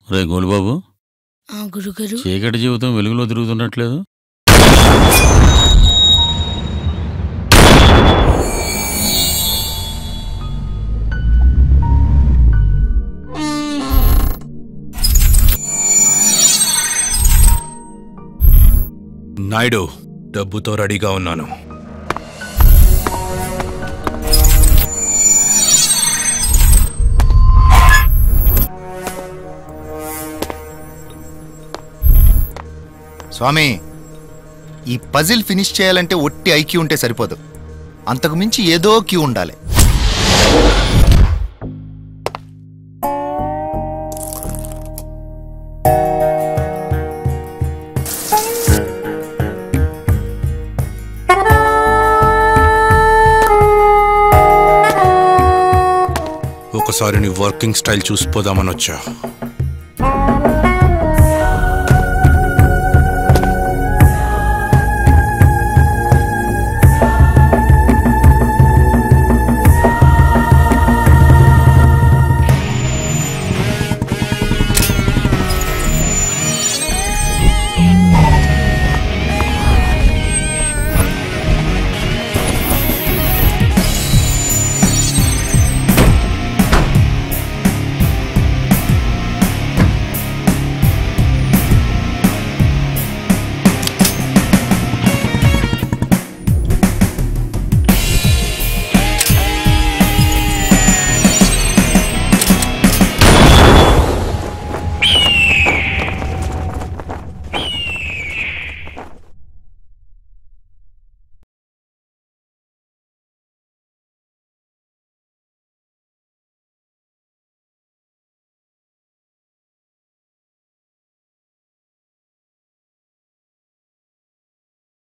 రే గోలుబాబు ఆ గురుగారు చీకటి జీవితం వెలుగులో తిరుగుతున్నట్లేదు నాయుడు డబ్బుతో రెడీగా ఉన్నాను స్వామి ఈ పజిల్ ఫినిష్ చేయాలంటే ఒట్టి ఐక్యూ ఉంటే సరిపోదు అంతకు మించి ఏదో క్యూ ఉండాలి ఒకసారి నీ వర్కింగ్ స్టైల్ చూసిపోదామని వచ్చా